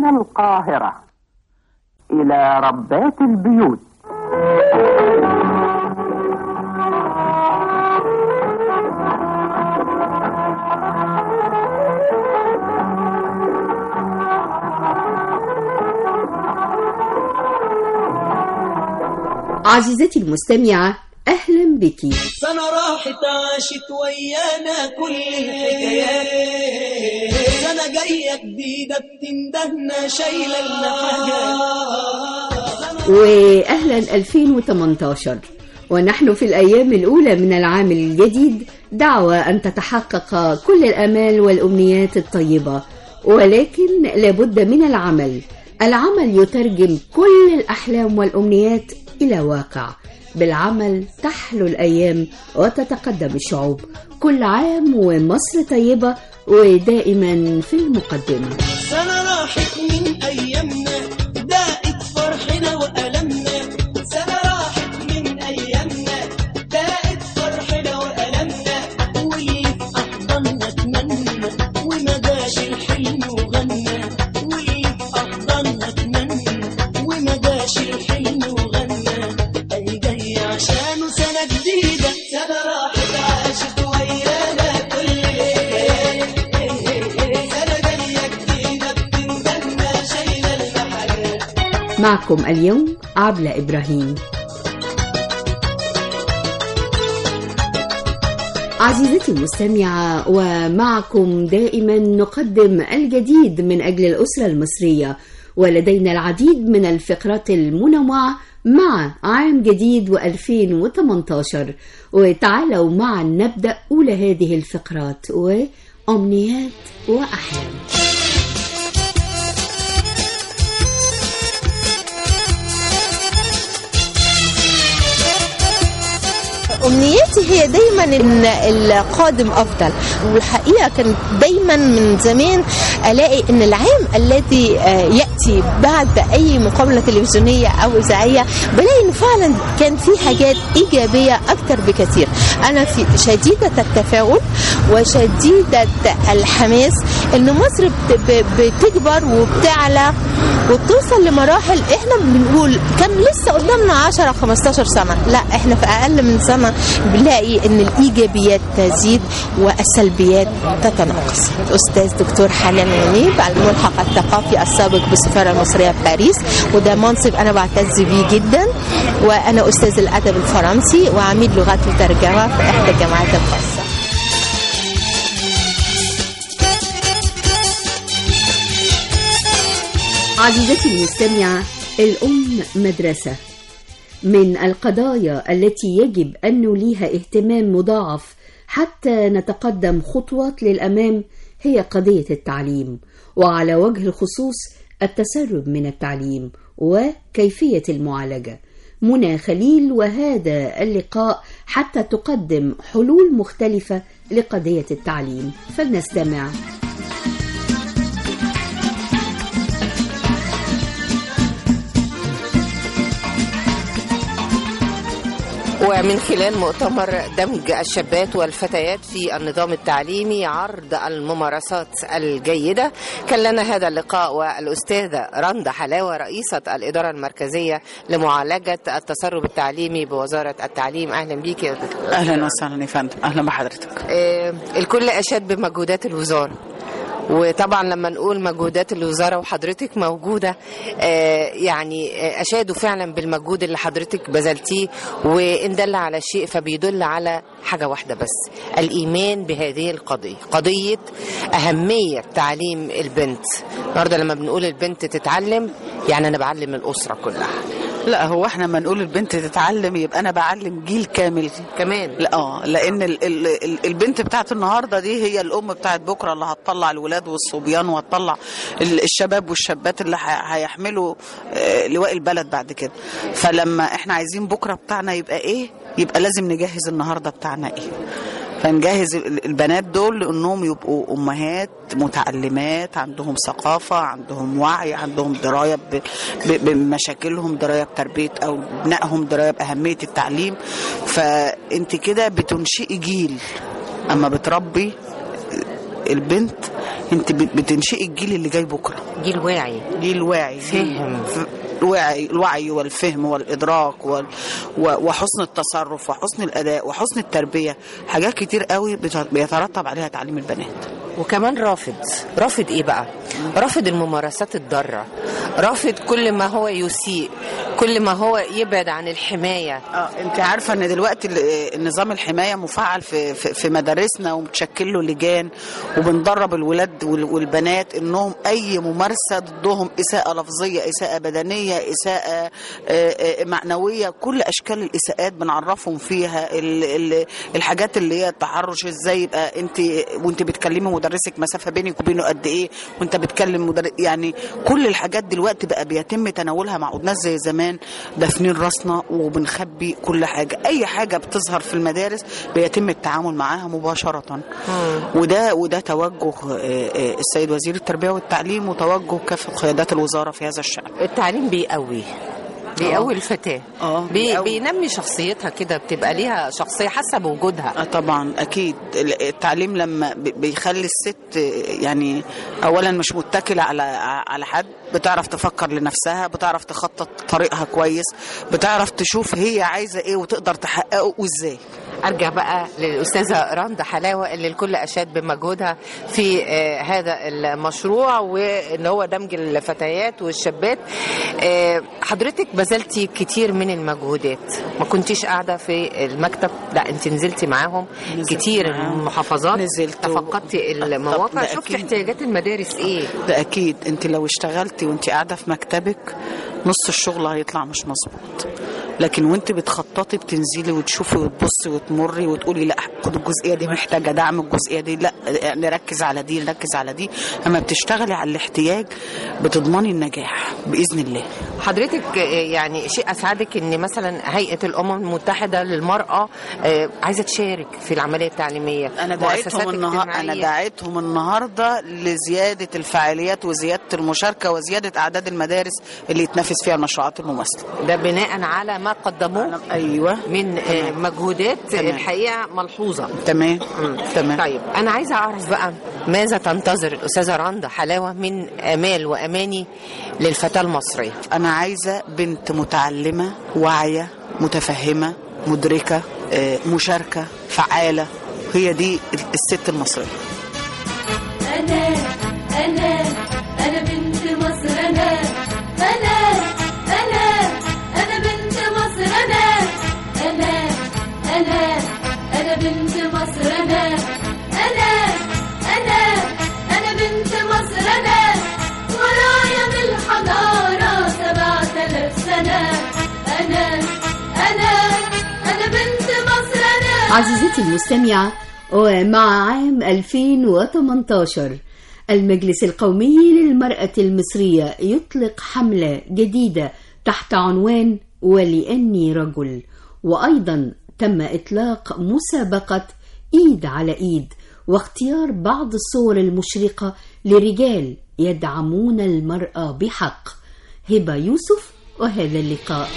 القاهرة إلى ربات البيوت عزيزتي المستمعة أهلا بك سنة راحت عاشت ويانا كل الحكايات سنة جاية جديدة بتندهنا شايلة لنا حاجات وأهلا 2018 ونحن في الأيام الأولى من العام الجديد دعوة أن تتحقق كل الآمال والأمنيات الطيبة ولكن لابد من العمل العمل يترجم كل الأحلام والأمنيات إلى واقع بالعمل تحلو الأيام وتتقدم الشعوب كل عام ومصر طيبة ودائما في المقدمة سنة راحت من أيامنا داقت فرحنا وألمنا سنة راحت من أيامنا داقت فرحنا وألمنا واللي في أحضاننا اتمنى وما جاش الحلم وغنى واللي في أحضاننا اتمنى وما جاش الحلم وغنى أي جاي عشانه سنة جديدة سنة راحت عاشت ويانا كل الحكايات سنة جاية جديدة بتندنا شايلة لنا حاجات معكم اليوم عبلة إبراهيم عزيزتي المستمعة ومعكم دائما نقدم الجديد من أجل الأسرة المصرية ولدينا العديد من الفقرات المنوعة مع عام جديد و2018 وتعالوا معا نبدأ أولى هذه الفقرات وأمنيات وأحلام امنياتي هي دايما ان القادم افضل والحقيقه كانت دايما من زمان الاقي ان العام الذي آه، ياتي بعد اي مقابله تلفزيونيه او اذاعيه بلاقي ان فعلا كان في حاجات ايجابيه اكتر بكثير انا في شديده التفاؤل وشديده الحماس ان مصر بت- ب- بتكبر وبتعلى وبتوصل لمراحل احنا بنقول كان لسه قدامنا 10 15 سنه لا احنا في اقل من سنه بنلاقي ان الايجابيات تزيد والسلبيات تتناقص استاذ دكتور حنان منيب الملحق الثقافي السابق بالسفاره المصريه في باريس وده منصب انا بعتز بيه جدا وانا استاذ الادب الفرنسي وعميد لغات وترجمه في احدى الجامعات الخاصه عزيزتي المستمعة الأم مدرسة من القضايا التي يجب أن نوليها اهتمام مضاعف حتى نتقدم خطوات للأمام هي قضية التعليم وعلى وجه الخصوص التسرب من التعليم وكيفية المعالجة منى خليل وهذا اللقاء حتى تقدم حلول مختلفة لقضية التعليم فلنستمع ومن خلال مؤتمر دمج الشابات والفتيات في النظام التعليمي عرض الممارسات الجيدة كان لنا هذا اللقاء والأستاذة رندا حلاوة رئيسة الإدارة المركزية لمعالجة التسرب التعليمي بوزارة التعليم أهلا بيك يا دكتور اهلا وسهلا يا فندم اهلا بحضرتك آه، الكل أشاد بمجهودات الوزارة وطبعا لما نقول مجهودات الوزاره وحضرتك موجوده آه، يعني آه، اشادوا فعلا بالمجهود اللي حضرتك بذلتيه وان دل على شيء فبيدل على حاجه واحده بس الايمان بهذه القضيه قضيه اهميه تعليم البنت النهارده لما بنقول البنت تتعلم يعني انا بعلم الاسره كلها لا هو احنا لما نقول البنت تتعلم يبقى انا بعلم جيل كامل كمان لا اه لان ال ال ال البنت بتاعت النهارده دي هي الام بتاعت بكره اللي هتطلع الولاد والصبيان وهتطلع ال- الشباب والشابات اللي ه- هيحملوا آه، لواء البلد بعد كده فلما احنا عايزين بكره بتاعنا يبقى ايه يبقى لازم نجهز النهارده بتاعنا ايه فنجهز ال- البنات دول لانهم يبقوا امهات متعلمات عندهم ثقافه عندهم وعي عندهم درايه ب- ب- بمشاكلهم درايه بتربيه او ابنائهم درايه باهميه التعليم فانت كده بتنشئي جيل اما بتربي البنت انت بت- بتنشئي الجيل اللي جاي بكره جيل واعي جيل واعي فهم. ف- الوعي الوعي والفهم والادراك وال... و- وحسن التصرف وحسن الاداء وحسن التربيه حاجات كتير قوي بت- بيترتب عليها تعليم البنات وكمان رافض رافض ايه بقى رافض الممارسات الضاره رافض كل ما هو يسيء كل ما هو يبعد عن الحمايه اه انت عارفه ان دلوقتي ال- نظام الحمايه مفعل في في, في مدارسنا ومتشكل له لجان وبندرب الولاد وال- والبنات انهم اي ممارسه ضدهم اساءه لفظيه اساءه بدنيه اساءه آه، آه، معنويه كل اشكال الاساءات بنعرفهم فيها ال- ال- الحاجات اللي هي التحرش ازاي يبقى انت وانت بتكلمي مدرسك مسافه بينك وبينه قد ايه وانت بتكلم مدرس يعني كل الحاجات دلوقتي بقى بيتم تناولها مع عدناش زي زمان دافنين راسنا وبنخبي كل حاجه اي حاجه بتظهر في المدارس بيتم التعامل معاها مباشره وده وده توجه آه، آه، السيد وزير التربيه والتعليم وتوجه كافه قيادات الوزاره في هذا الشان التعليم بيقوي بيقوي الفتاه اه بي بيقوي. بينمي شخصيتها كده بتبقى ليها شخصيه حاسه بوجودها اه طبعا اكيد ال- التعليم لما بي- بيخلي الست يعني اولا مش متكله على على حد بتعرف تفكر لنفسها بتعرف تخطط طريقها كويس بتعرف تشوف هي عايزه ايه وتقدر تحققه وازاي ارجع بقى للاستاذه رندا حلاوه اللي الكل اشاد بمجهودها في آه، هذا المشروع وان هو دمج الفتيات والشابات آه، حضرتك بذلتي كتير من المجهودات ما كنتيش قاعده في المكتب لا انت نزلتي معاهم نزلت كتير معاهم. المحافظات نزلت و- تفقدتي المواقع ده شفتي أكيد. احتياجات المدارس ايه ده اكيد انت لو اشتغلتي وانت قاعده في مكتبك نص الشغل هيطلع مش مظبوط لكن وانت بتخططي بتنزلي وتشوفي وتبصي وتمري وتقولي لا خد الجزئيه دي محتاجه دعم الجزئيه دي لا نركز على دي نركز على دي اما بتشتغلي على الاحتياج بتضمني النجاح باذن الله حضرتك آه، يعني شيء اسعدك ان مثلا هيئه الامم المتحده للمراه آه، عايزه تشارك في العمليه التعليميه انا مؤسسات دعيتهم النهارده انا اجتماعية. دعيتهم النهارده لزياده الفعاليات وزياده المشاركه وزياده اعداد المدارس اللي يتنافس فيها المشروعات المماثله ده بناء على ما قدموه ايوه من آه، تمام. مجهودات تمام. الحقيقه ملحوظه تمام تمام طيب انا عايزه اعرف بقى ماذا تنتظر الاستاذه رندا حلاوه من امال واماني للفتاه المصريه انا عايزه بنت متعلمه واعيه متفهمه مدركه آه، مشاركه فعاله هي دي الست المصريه أنا أنا أنا بنت مصر أنا أنا أنا أنا بنت مصر أنا أنا أنا أنا بنت مصر أنا أنا أنا أنا بنت مصر أنا ورايا بالحضارة سبعة آلاف سنة أنا أنا أنا بنت مصر أنا عزيزتي المستمعة ومع عام 2018 المجلس القومي للمرأة المصرية يطلق حملة جديدة تحت عنوان ولأني رجل وأيضا تم إطلاق مسابقة إيد على إيد واختيار بعض الصور المشرقة لرجال يدعمون المرأة بحق هبة يوسف وهذا اللقاء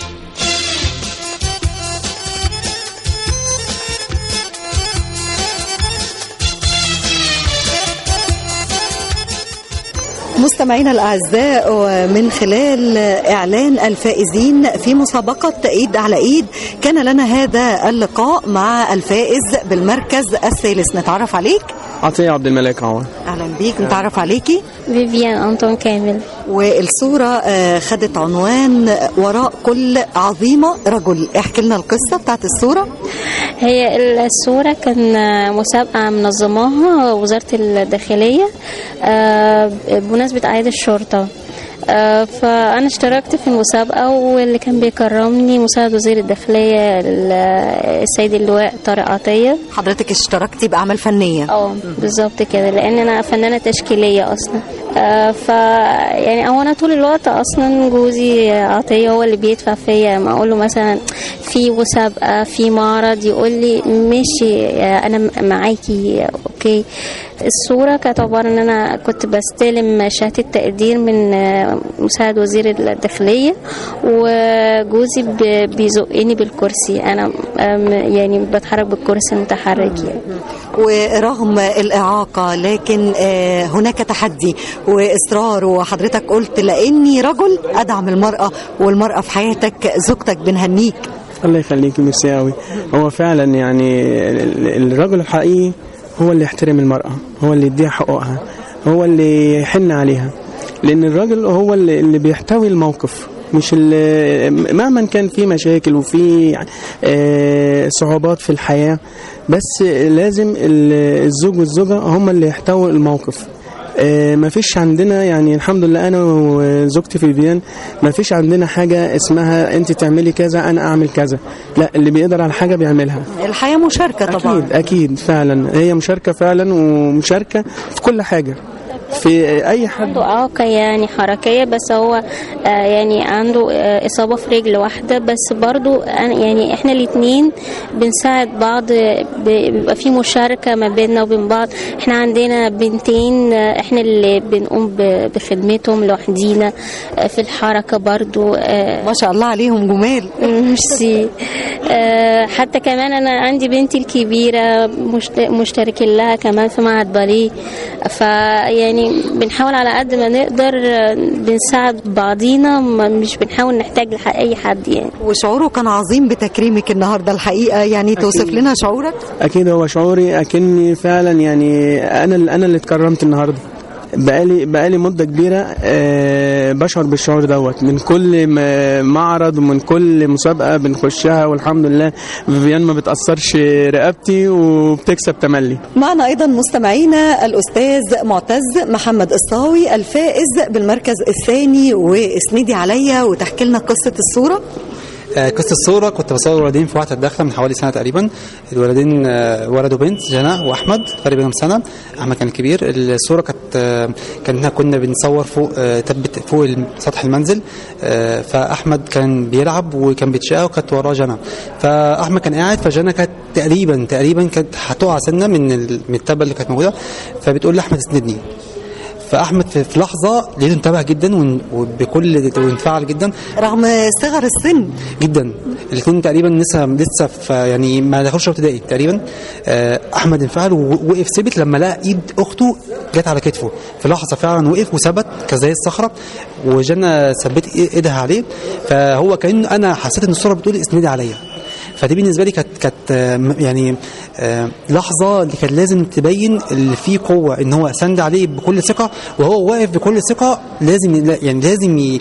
مستمعينا الأعزاء ومن خلال إعلان الفائزين في مسابقة إيد على إيد كان لنا هذا اللقاء مع الفائز بالمركز الثالث نتعرف عليك عطية عبد الملك عوان أهلا بيك نتعرف عليكي فيفيان أنطون كامل والصورة آه، خدت عنوان وراء كل عظيمة رجل احكي لنا القصة بتاعت الصورة هي الصورة كان مسابقة منظماها وزارة الداخلية آه، بمناسبة أعياد الشرطة آه، فأنا اشتركت في المسابقة واللي كان بيكرمني مساعد وزير الداخلية ال- السيد اللواء طارق عطية حضرتك اشتركتي بأعمال فنية اه بالظبط كده لان انا فنانه تشكيليه اصلا آه ف يعني هو انا طول الوقت اصلا جوزي عطيه هو اللي بيدفع فيا ما اقول له مثلا في مسابقة في معرض يقول لي ماشي آه، أنا م- معاكي أوكي الصورة كانت عبارة إن أنا كنت بستلم شهادة تقدير من آه، مساعد وزير الداخلية وجوزي ب- بيزقني بالكرسي أنا آم، يعني بتحرك بالكرسي المتحرك يعني ورغم الإعاقة لكن آه، هناك تحدي وإصرار وحضرتك قلت لأني رجل أدعم المرأة والمرأة في حياتك زوجتك بنهنيك الله يخليك ميرسي قوي هو فعلا يعني ال- الرجل الحقيقي هو اللي يحترم المرأة هو اللي يديها حقوقها هو اللي يحن عليها لأن الراجل هو اللي, اللي بيحتوي الموقف مش اللي مهما كان في مشاكل وفي آه، صعوبات في الحياة بس لازم ال- الزوج والزوجة هم اللي يحتووا الموقف آه، ما فيش عندنا يعني الحمد لله انا وزوجتي في البيان ما فيش عندنا حاجه اسمها انت تعملي كذا انا اعمل كذا لا اللي بيقدر على حاجه بيعملها الحياة مشاركة طبعا اكيد اكيد فعلا هي مشاركه فعلا ومشاركه في كل حاجه في اي حد عنده إعاقة يعني حركية بس هو آه، يعني عنده آه، إصابة في رجل واحدة بس برضو أنا- يعني إحنا الاتنين بنساعد بعض ب- بيبقى في مشاركة ما بيننا وبين بعض إحنا عندنا بنتين آه، إحنا اللي بنقوم ب- بخدمتهم لوحدينا آه، في الحركة برضو آه، ما شاء الله عليهم جمال ميرسي آه، حتى كمان انا عندي بنتي الكبيره مشت- مشتركين لها كمان في معهد باليه فيعني بنحاول على قد ما نقدر آه، بنساعد بعضينا ما- مش بنحاول نحتاج لح- اي حد يعني وشعوره كان عظيم بتكريمك النهاردة الحقيقة يعني توصف لنا شعورك اكيد هو شعوري اكني فعلا يعني انا اللي انا اللي اتكرمت النهارده بقالي بقالي مده كبيره آه، بشعر بالشعور دوت من كل م- معرض ومن كل مسابقه بنخشها والحمد لله فيفيان ما بتاثرش رقبتي وبتكسب تملي معنا أيضا مستمعينا الأستاذ معتز محمد الصاوي الفائز بالمركز الثاني واسندي عليا وتحكي لنا قصة الصورة آه، قصة الصورة كنت بصور ولدين في وقت الداخلة من حوالي سنة تقريبا الولدين آه، ولد وبنت جنى وأحمد فرق بينهم سنة أحمد كان كبير الصورة كانت آه، كنا كنا بنصور فوق آه، تبت فوق الم- سطح المنزل آه، فأحمد كان بيلعب وكان بيتشقى وكانت وراه جنى فأحمد كان قاعد فجنى كانت تقريبا تقريبا كانت هتقع سنة من ال- من التبة اللي كانت موجودة فبتقول لأحمد اسندني فاحمد في في لحظه لقيته انتبه جدا وان- وبكل وانفعل جدا رغم صغر السن جدا الاثنين تقريبا لسه لسه في يعني ما دخلوش ابتدائي تقريبا آه، احمد انفعل ووقف ثبت لما لقى ايد اخته جت على كتفه في لحظه فعلا وقف وثبت كزي الصخره وجنى ثبت إيه- ايدها عليه فهو كان انا حسيت ان الصوره بتقول اسندي عليا فدي بالنسبه لي كانت كانت آه، م- يعني آه، لحظه اللي كان لازم تبين اللي فيه قوه ان هو سند عليه بكل ثقه وهو واقف بكل ثقه لازم يعني لازم ي-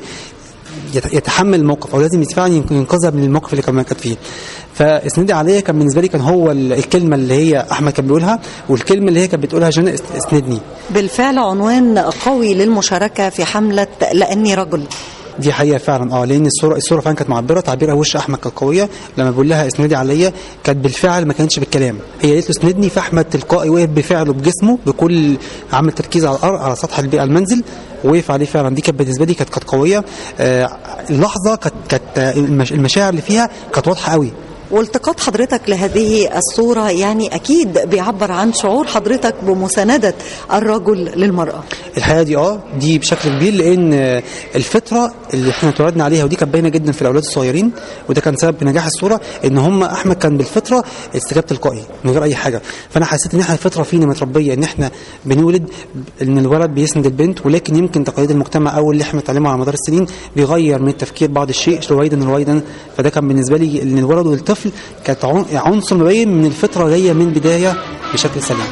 يت- يتحمل الموقف او لازم فعلا ينقذها من الموقف اللي كان كانت فيه فاسندي عليا كان بالنسبه لي كان هو ال- الكلمه اللي هي احمد كان بيقولها والكلمه اللي هي كانت بتقولها جنى اس- اسندني بالفعل عنوان قوي للمشاركة في حملة لأني رجل دي حقيقه فعلا اه لان الصوره الصوره فعلا كانت معبره تعبيرها وش احمد كانت قويه لما بقول لها اسندي عليا كانت بالفعل ما كانتش بالكلام هي قالت له اسندني فاحمد تلقائي وقف بفعله بجسمه بكل عمل تركيز على الارض على سطح البيئه المنزل وقف عليه فعلا دي كانت بالنسبه لي كانت كانت قويه آه اللحظه كانت كانت آه، المش- المشاعر اللي فيها كانت واضحه قوي والتقاط حضرتك لهذه الصورة يعني أكيد بيعبر عن شعور حضرتك بمساندة الرجل للمرأة الحقيقه دي اه دي بشكل كبير لان آه، الفطره اللي احنا اتولدنا عليها ودي كانت باينه جدا في الاولاد الصغيرين وده كان سبب نجاح الصوره ان هم احمد كان بالفطره استجاب تلقائي من غير اي حاجه فانا حسيت ان احنا الفطره فينا متربيه ان احنا بنولد ان الولد بيسند البنت ولكن يمكن تقاليد المجتمع او اللي احنا اتعلمه على مدار السنين بيغير من التفكير بعض الشيء رويدا رويدا فده كان بالنسبه لي ان الولد والطفل كانت عن- عنصر مبين من الفطره جايه من البدايه بشكل سليم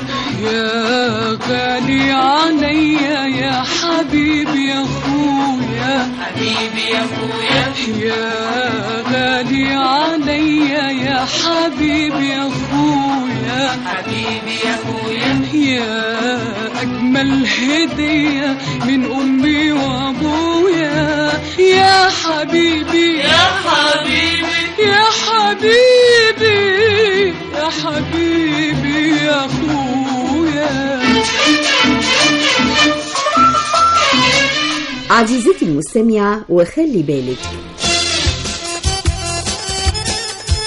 يا غالي عليا يا حبيبي يا اخويا حبيبي يا اخويا يا غالي عليا يا حبيبي يا اخويا حبيبي يا اخويا يا اجمل هديه من امي وابويا يا حبيبي يا حبيبي يا حبيبي يا حبيبي يا اخويا عزيزتي المستمعة وخلي بالك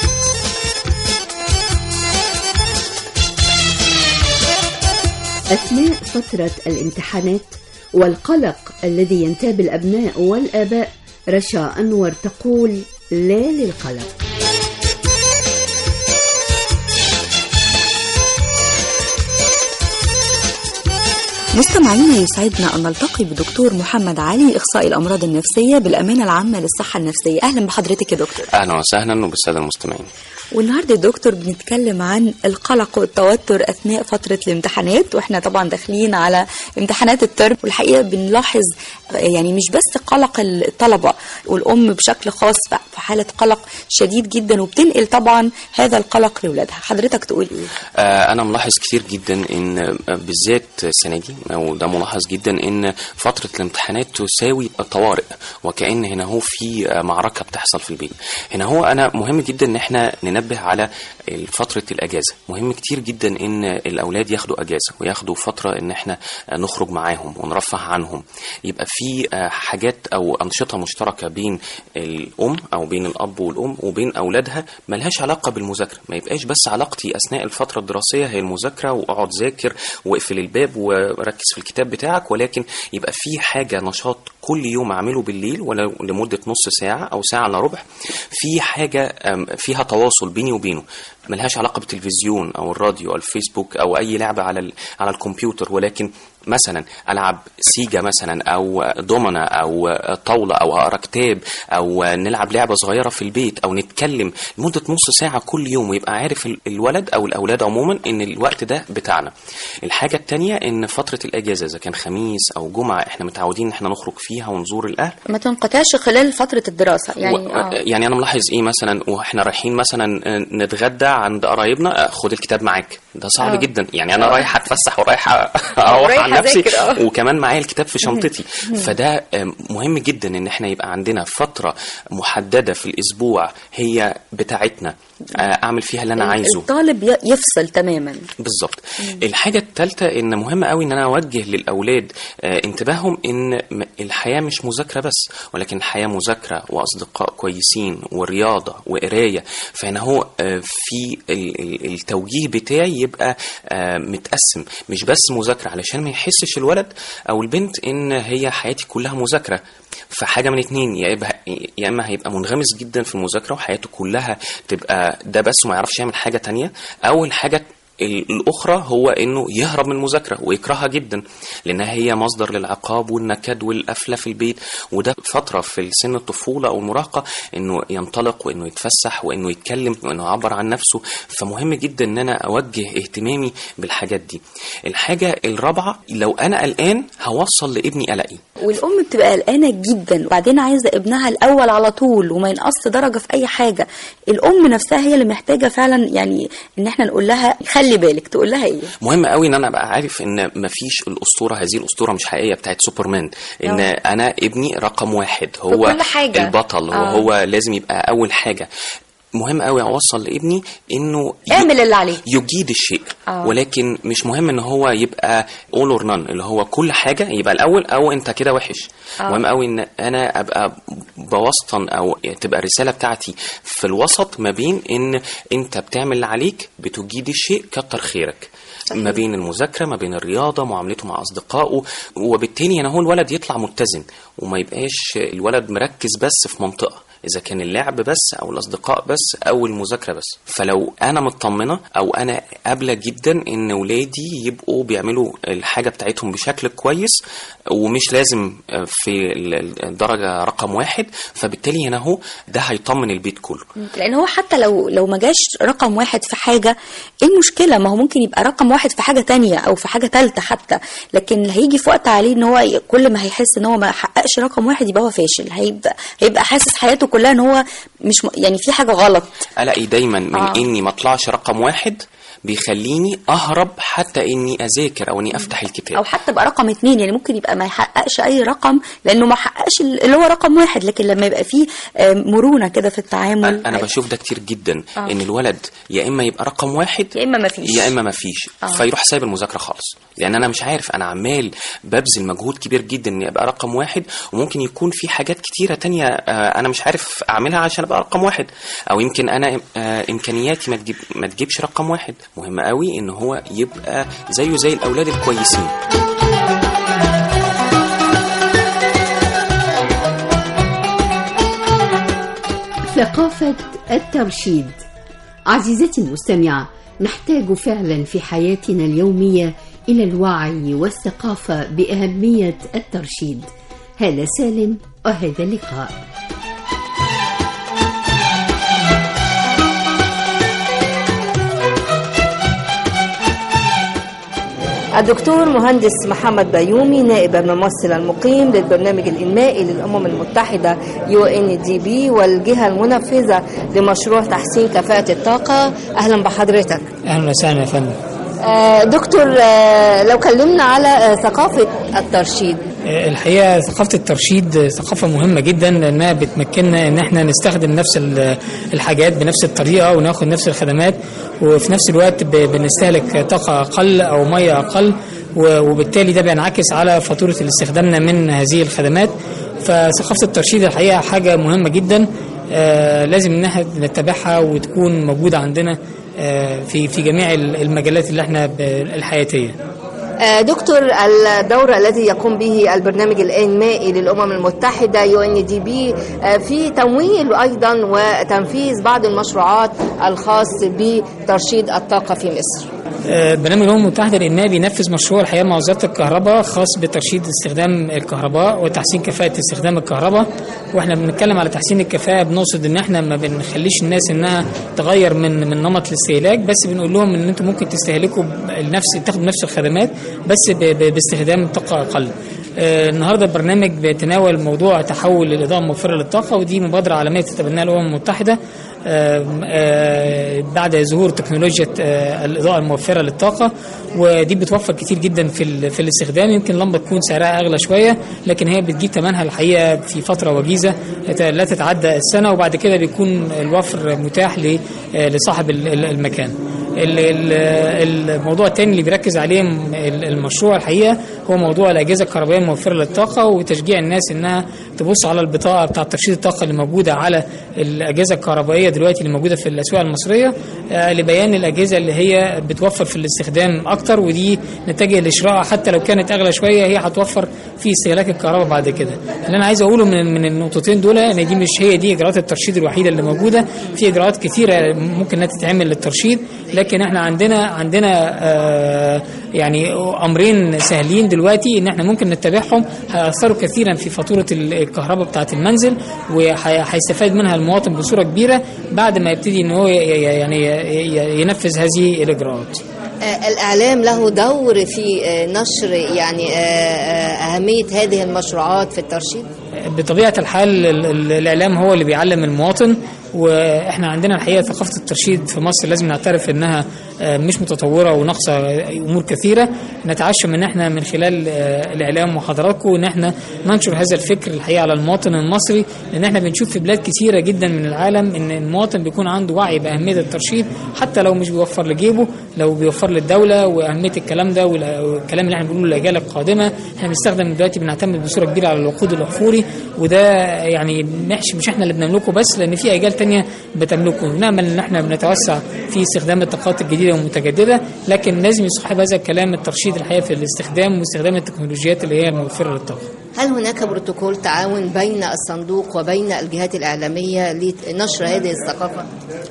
أثناء فترة الامتحانات والقلق الذي ينتاب الأبناء والآباء رشا أنور تقول لا للقلق مستمعينا يسعدنا أن نلتقي بدكتور محمد علي إخصائي الأمراض النفسية بالأمانة العامة للصحة النفسية أهلا بحضرتك يا دكتور اهلا وسهلا وبالساده المستمعين والنهارده يا دكتور بنتكلم عن القلق والتوتر اثناء فتره الامتحانات واحنا طبعا داخلين على امتحانات الترم والحقيقه بنلاحظ يعني مش بس قلق الطلبه والام بشكل خاص في حاله قلق شديد جدا وبتنقل طبعا هذا القلق لاولادها حضرتك تقول ايه آه، انا ملاحظ كتير جدا ان آه، بالذات السنه دي وده ملاحظ جدا ان فتره الامتحانات تساوي الطوارئ وكان هنا هو في آه، معركه بتحصل في البيت هنا هو انا مهم جدا ان احنا ننبه على فتره الاجازه مهم كتير جدا ان الاولاد ياخدوا اجازه وياخدوا فتره ان احنا آه، نخرج معاهم ونرفه عنهم يبقى في آه، حاجات او انشطه مشتركه بين الام او بين الاب والام وبين اولادها ملهاش علاقه بالمذاكره ما يبقاش بس علاقتي اثناء الفتره الدراسيه هي المذاكره واقعد ذاكر واقفل الباب وركز في الكتاب بتاعك ولكن يبقى في حاجه نشاط كل يوم اعمله بالليل ولو لمده نص ساعه او ساعه الا ربع في حاجه أم، فيها تواصل بيني وبينه ملهاش علاقه بالتلفزيون او الراديو او الفيسبوك او اي لعبه على ال- على الكمبيوتر ولكن مثلا العب سيجا مثلا او دومنا او طاوله او اقرا كتاب او نلعب لعبه صغيره في البيت او نتكلم لمده نص ساعه كل يوم ويبقى عارف ال- الولد او الاولاد عموما ان الوقت ده بتاعنا الحاجه التانية ان فتره الاجازه اذا كان خميس او جمعه احنا متعودين ان احنا نخرج فيها ونزور الاهل ما تنقطعش خلال فتره الدراسه يعني و... آه. يعني انا ملاحظ ايه مثلا واحنا رايحين مثلا نتغدى عند قرايبنا خد الكتاب معاك ده صعب آه. جدا يعني انا آه. رايح اتفسح ورايح اروح ورايح عن نفسي أذاكر، آه. وكمان معايا الكتاب في شنطتي مم. فده آم، مهم جدا ان احنا يبقى عندنا فتره محدده في الاسبوع هي بتاعتنا آه، اعمل فيها اللي انا عايزه الطالب ي- يفصل تماما بالظبط الحاجة الثالثة ان مهم قوي ان انا اوجه للاولاد آه، انتباههم ان م- الحياة مش مذاكرة بس ولكن الحياة مذاكرة واصدقاء كويسين ورياضة وقراية فهنا هو آه، في ال- ال- التوجيه بتاعي يبقى آه، متقسم مش بس مذاكرة علشان ما يحسش الولد او البنت ان هي حياتي كلها مذاكرة فحاجة من اتنين يا إما يا اما هيبقى منغمس جدا في المذاكرة وحياته كلها تبقى ده بس وما يعرفش يعمل حاجة تانية او الحاجة ال- الأخرى هو إنه يهرب من المذاكرة ويكرهها جدا لأنها هي مصدر للعقاب والنكد والقفلة في البيت وده فترة في سن الطفولة أو المراهقة إنه ينطلق وإنه يتفسح وإنه يتكلم وإنه يعبر عن نفسه فمهم جدا إن أنا أوجه اهتمامي بالحاجات دي الحاجة الرابعة لو أنا قلقان هوصل لابني قلقي والام بتبقى قلقانه جدا وبعدين عايزه ابنها الاول على طول وما ينقص درجه في اي حاجه الام نفسها هي اللي محتاجه فعلا يعني ان احنا نقول لها خلي بالك تقول لها ايه مهم قوي ان انا ابقى عارف ان مفيش الاسطوره هذه الاسطوره مش حقيقيه بتاعت سوبرمان ان آه. انا ابني رقم واحد هو في كل حاجة. البطل آه. وهو لازم يبقى اول حاجه مهم قوي اوصل لابني انه ي- اعمل اللي عليك يجيد الشيء آه. ولكن مش مهم ان هو يبقى اول اور نون اللي هو كل حاجه يبقى الاول او انت كده وحش آه. مهم قوي ان انا ابقى بوسطن او تبقى الرساله بتاعتي في الوسط ما بين ان انت بتعمل اللي عليك بتجيد الشيء كتر خيرك ما بين المذاكره ما بين الرياضه معاملته مع اصدقائه وبالتالي انا هو الولد يطلع متزن وما يبقاش الولد مركز بس في منطقه اذا كان اللعب بس او الاصدقاء بس او المذاكره بس فلو انا مطمنه او انا قابله جدا ان ولادي يبقوا بيعملوا الحاجه بتاعتهم بشكل كويس ومش لازم في ال- الدرجه رقم واحد فبالتالي هنا هو ده هيطمن البيت كله لان هو حتى لو لو ما جاش رقم واحد في حاجه ايه المشكله ما هو ممكن يبقى رقم واحد في حاجه تانية او في حاجه تالتة حتى لكن هيجي في وقت عليه ان هو ي- كل ما هيحس ان هو ما حققش رقم واحد يبقى هو فاشل هيبقى هيبقى حاسس حياته كلها ان هو مش م- يعني في حاجه غلط قلقي دايما من آه. آه. اني ما اطلعش رقم واحد بيخليني اهرب حتى اني اذاكر او اني افتح الكتاب او حتى بقى رقم اتنين يعني ممكن يبقى ما يحققش اي رقم لانه ما حققش اللي هو رقم واحد لكن لما يبقى فيه آه، مرونه كده في التعامل انا بشوف ده كتير جدا آه. ان الولد يا اما يبقى رقم واحد يا اما ما فيش يا اما ما فيش آه. فيروح سايب المذاكره خالص لان انا مش عارف انا عمال ببذل مجهود كبير جدا اني ابقى رقم واحد وممكن يكون في حاجات كتيره تانية آه، انا مش عارف اعملها عشان ابقى رقم واحد او يمكن انا آه، امكانياتي ما تجيب ما تجيبش رقم واحد مهم قوي ان هو يبقى زيه زي الاولاد الكويسين ثقافة الترشيد عزيزتي المستمعة نحتاج فعلا في حياتنا اليومية إلى الوعي والثقافة بأهمية الترشيد هذا سالم وهذا اللقاء الدكتور مهندس محمد بيومي نائب الممثل المقيم للبرنامج الإنمائي للأمم المتحدة يو ان دي بي والجهة المنفذة لمشروع تحسين كفاءة الطاقة أهلا بحضرتك اهلا وسهلا يا فندم آه، دكتور آه، لو كلمنا على آه، ثقافة الترشيد آه، الحقيقه ثقافه الترشيد آه، ثقافه مهمه جدا لانها بتمكننا ان احنا نستخدم نفس ال- الحاجات بنفس الطريقه وناخد نفس الخدمات وفي نفس الوقت ب- بنستهلك طاقه اقل او ميه اقل و- وبالتالي ده بينعكس على فاتوره استخدامنا من هذه الخدمات فثقافه الترشيد الحقيقه حاجه مهمه جدا آه، لازم ان احنا نتبعها وتكون موجوده عندنا آه، في في جميع المجالات اللي احنا ب- الحياتيه آه، دكتور الدور الذي يقوم به البرنامج الإنمائي للأمم المتحدة يو ان دي بي في تمويل أيضا وتنفيذ بعض المشروعات الخاص بترشيد الطاقة في مصر آه، برنامج الامم المتحده الانمائي بينفذ مشروع الحقيقه مع وزاره الكهرباء خاص بترشيد استخدام الكهرباء وتحسين كفاءه استخدام الكهرباء واحنا بنتكلم على تحسين الكفاءه بنقصد ان احنا ما بنخليش الناس انها تغير من من نمط الاستهلاك بس بنقول لهم ان انتم ممكن تستهلكوا نفس تاخدوا نفس الخدمات بس ب- ب- باستخدام طاقه اقل آه، النهارده البرنامج بيتناول موضوع تحول الاضاءه الموفره للطاقه ودي مبادره عالميه تتبناها الامم المتحده آه، آه، بعد ظهور تكنولوجيا آه، الاضاءه الموفره للطاقه ودي بتوفر كتير جدا في ال- في الاستخدام يمكن لمبه تكون سعرها اغلى شويه لكن هي بتجيب ثمنها الحقيقه في فتره وجيزه لا تتعدى السنه وبعد كده بيكون الوفر متاح ل- آه، لصاحب ال- ال- المكان ال- ال- الموضوع الثاني اللي بيركز عليه م- ال- المشروع الحقيقه هو موضوع الاجهزه الكهربائيه الموفره للطاقه وتشجيع الناس انها تبص على البطاقه بتاعه ترشيد الطاقه اللي موجوده على الاجهزه الكهربائيه دلوقتي اللي موجوده في الاسواق المصريه آه، لبيان الاجهزه اللي هي بتوفر في الاستخدام اكتر ودي نتجه لشرائها حتى لو كانت اغلى شويه هي هتوفر في استهلاك الكهرباء بعد كده اللي انا عايز اقوله من من النقطتين دول ان دي مش هي دي اجراءات الترشيد الوحيده اللي موجوده في اجراءات كثيره ممكن انها تتعمل للترشيد لكن احنا عندنا عندنا آه يعني امرين سهلين دلوقتي ان احنا ممكن نتبعهم هيأثروا كثيرا في فاتوره ال- الكهرباء بتاعه المنزل وهيستفاد منها المواطن بصوره كبيره بعد ما يبتدي ان هو ي- ي- يعني ي- ينفذ هذه الاجراءات آه، الإعلام له دور في آه، نشر يعني آه، آه، أهمية هذه المشروعات في الترشيد بطبيعه الحال ال- ال- الاعلام هو اللي بيعلم المواطن واحنا عندنا الحقيقه ثقافه الترشيد في مصر لازم نعترف انها آه، مش متطوره وناقصه امور كثيره نتعشم ان احنا من خلال آه، الاعلام وحضراتكم ان احنا ننشر هذا الفكر الحقيقه على المواطن المصري لان احنا بنشوف في بلاد كثيره جدا من العالم ان المواطن بيكون عنده وعي باهميه الترشيد حتى لو مش بيوفر لجيبه لو بيوفر للدوله واهميه الكلام ده وال- والكلام اللي احنا بنقوله للاجيال القادمه احنا بنستخدم دلوقتي بنعتمد بصوره كبيره على الوقود الاحفوري وده يعني مش مش احنا اللي بنملكه بس لان في اجيال تانية بتملكه نامل ان احنا بنتوسع في استخدام الطاقات الجديده والمتجدده لكن لازم يصاحب هذا الكلام الترشيد الحقيقه في الاستخدام واستخدام التكنولوجيات اللي هي الموفره للطاقه هل هناك بروتوكول تعاون بين الصندوق وبين الجهات الإعلامية لنشر هذه الثقافة؟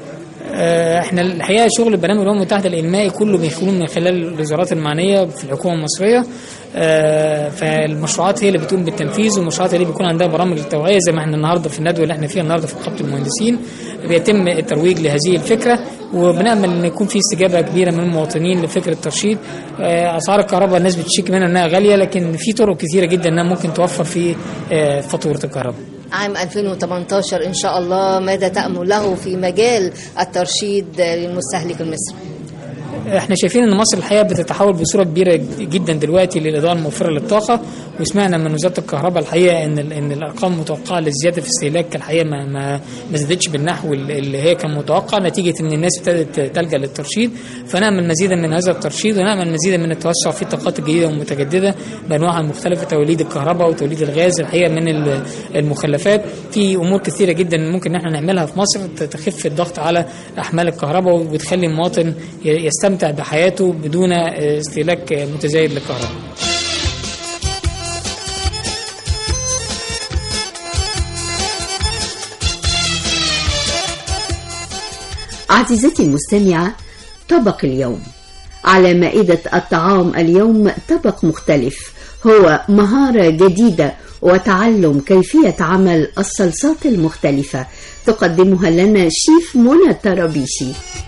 آه، احنا الحقيقه شغل برنامج الامم المتحده الانمائي كله بيكون من خلال الوزارات المعنيه في الحكومه المصريه آه، فالمشروعات هي اللي بتقوم بالتنفيذ والمشروعات هي اللي بيكون عندها برامج التوعيه زي ما احنا النهارده في الندوه اللي احنا فيها النهارده في نقابه المهندسين بيتم الترويج لهذه الفكره وبنامل ان يكون في استجابه كبيره من المواطنين لفكره الترشيد آه، اسعار الكهرباء الناس بتشتكي منها انها غاليه لكن في طرق كثيره جدا انها ممكن توفر في آه، فاتوره الكهرباء عام 2018 إن شاء الله ماذا تأمل له في مجال الترشيد للمستهلك المصري؟ احنا شايفين ان مصر الحقيقه بتتحول بصوره كبيره جدا دلوقتي للاضاءه الموفره للطاقه وسمعنا من وزاره الكهرباء الحقيقه ان ال- ان الارقام المتوقعه للزياده في الاستهلاك الحقيقه ما ما ما زادتش بالنحو ال- اللي هي كان متوقع نتيجه ان الناس ابتدت تلجا للترشيد فنامل مزيدا من هذا الترشيد ونامل مزيدا من التوسع في الطاقات الجديده والمتجدده بانواعها المختلفه توليد الكهرباء وتوليد الغاز الحقيقه من ال- المخلفات في امور كثيره جدا ممكن ان احنا نعملها في مصر ت- تخف الضغط على احمال الكهرباء وتخلي المواطن ي- يستمتع يستمتع بحياته بدون آه، استهلاك آه، متزايد للكهرباء عزيزتي المستمعة طبق اليوم على مائدة الطعام اليوم طبق مختلف هو مهارة جديدة وتعلم كيفية عمل الصلصات المختلفة تقدمها لنا شيف منى الطرابيشي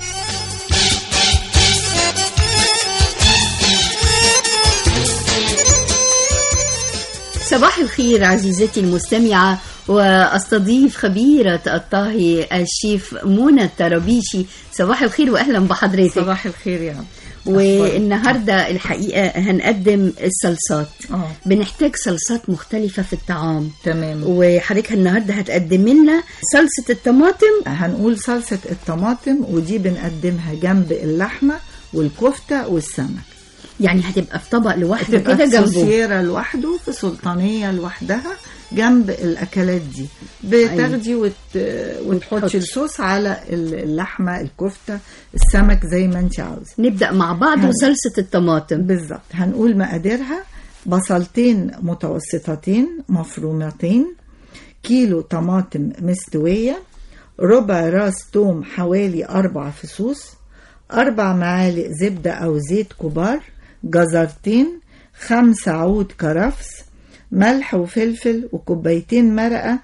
صباح الخير عزيزتي المستمعة واستضيف خبيرة الطهي الشيف منى الطرابيشي صباح الخير واهلا بحضرتك صباح الخير يا رب والنهارده الحقيقه هنقدم الصلصات اه بنحتاج صلصات مختلفه في الطعام تمام وحضرتك النهارده هتقدم لنا صلصه الطماطم هنقول صلصة الطماطم ودي بنقدمها جنب اللحمة والكفتة والسمك يعني هتبقى في طبق لوحده هتبقى كده في جنبه سوسيرة لوحده في سلطانية لوحدها جنب الأكلات دي بتاخدي وت... وتحطي وتحطي. الصوص على اللحمة الكفتة السمك زي ما انت عاوزة نبدا مع بعض هن- وصلصه الطماطم بالظبط هنقول مقاديرها بصلتين متوسطتين مفرومتين كيلو طماطم مستوية ربع راس توم حوالي أربع فصوص أربع معالق زبدة أو زيت كبار جزرتين خمسة عود كرفس ملح وفلفل وكوبايتين مرقة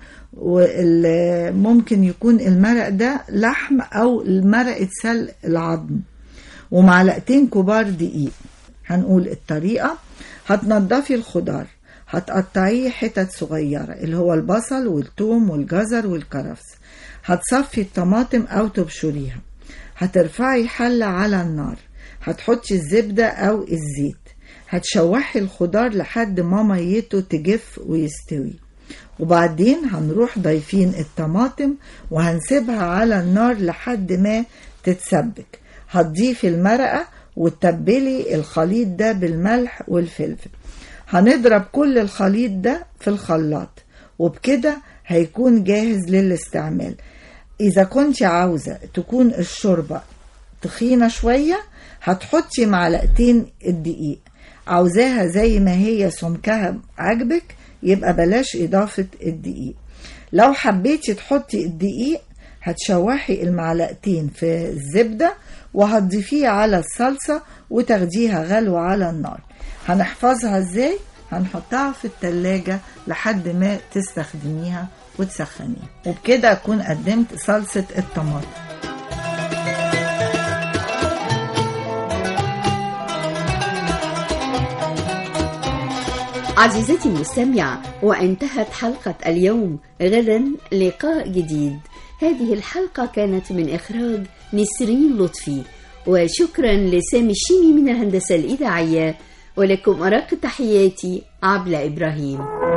وممكن يكون المرق ده لحم أو مرقة سلق العظم ومعلقتين كبار دقيق هنقول الطريقة هتنضفي الخضار هتقطعيه حتت صغيرة اللي هو البصل والثوم والجزر والكرفس هتصفي الطماطم أو تبشريها هترفعي حلة على النار هتحطي الزبدة أو الزيت هتشوحي الخضار لحد ما ميته تجف ويستوي وبعدين هنروح ضايفين الطماطم وهنسيبها على النار لحد ما تتسبك هتضيفي المرقة وتتبلي الخليط ده بالملح والفلفل هنضرب كل الخليط ده في الخلاط وبكده هيكون جاهز للاستعمال إذا كنت عاوزة تكون الشوربة تخينة شوية هتحطي معلقتين الدقيق عاوزاها زي ما هي سمكها عجبك يبقى بلاش إضافة الدقيق لو حبيتي تحطي الدقيق هتشوحي المعلقتين في الزبدة وهتضيفيه على الصلصة وتاخديها غلو على النار هنحفظها ازاي؟ هنحطها في التلاجة لحد ما تستخدميها وتسخنيها وبكده أكون قدمت صلصة الطماطم عزيزتي المستمعة وانتهت حلقة اليوم غدا لقاء جديد هذه الحلقة كانت من إخراج نسرين لطفي وشكرا لسامي الشيمي من الهندسة الإذاعية ولكم أرق تحياتي عبلة إبراهيم